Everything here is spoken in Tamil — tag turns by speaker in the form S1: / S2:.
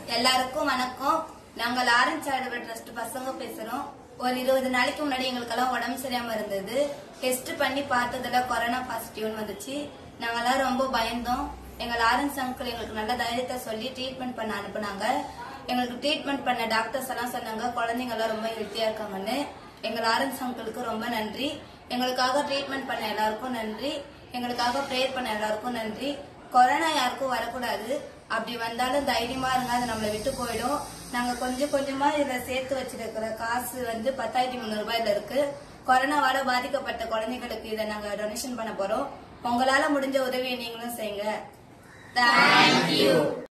S1: எல்லாருக்கும் வணக்கம் நாங்க லாரன்ஸ் சேரிட்டபிள் ட்ரஸ்ட் பசங்க பேசுறோம் ஒரு இருபது நாளைக்கு முன்னாடி எங்களுக்கெல்லாம் உடம்பு சரியாம இருந்தது டெஸ்ட் பண்ணி பார்த்ததுல கொரோனா பாசிட்டிவ்னு வந்துச்சு நாங்கெல்லாம் ரொம்ப பயந்தோம் எங்க லாரன்ஸ் அங்கிள் எங்களுக்கு நல்ல தைரியத்தை சொல்லி ட்ரீட்மெண்ட் பண்ண அனுப்புனாங்க எங்களுக்கு ட்ரீட்மெண்ட் பண்ண டாக்டர்ஸ் எல்லாம் சொன்னாங்க குழந்தைங்க எல்லாம் ரொம்ப ஹெல்த்தியா இருக்காங்கன்னு எங்க லாரன்ஸ் அங்கிளுக்கு ரொம்ப நன்றி எங்களுக்காக ட்ரீட்மெண்ட் பண்ண எல்லாருக்கும் நன்றி எங்களுக்காக ப்ரேயர் பண்ண எல்லாருக்கும் நன்றி கொரோனா யாருக்கும் வரக்கூடாது அப்படி வந்தாலும் தைரியமா இருங்க அது நம்மளை விட்டு போயிடும் நாங்க கொஞ்சம் கொஞ்சமா இதுல சேர்த்து வச்சிருக்கிற காசு வந்து பத்தாயிரத்தி முந்நூறு ரூபாயில இருக்கு கொரோனாவால பாதிக்கப்பட்ட குழந்தைகளுக்கு இதை நாங்க டொனேஷன் பண்ண போறோம் உங்களால முடிஞ்ச உதவியை நீங்களும் செய்யுங்க தேங்க்யூ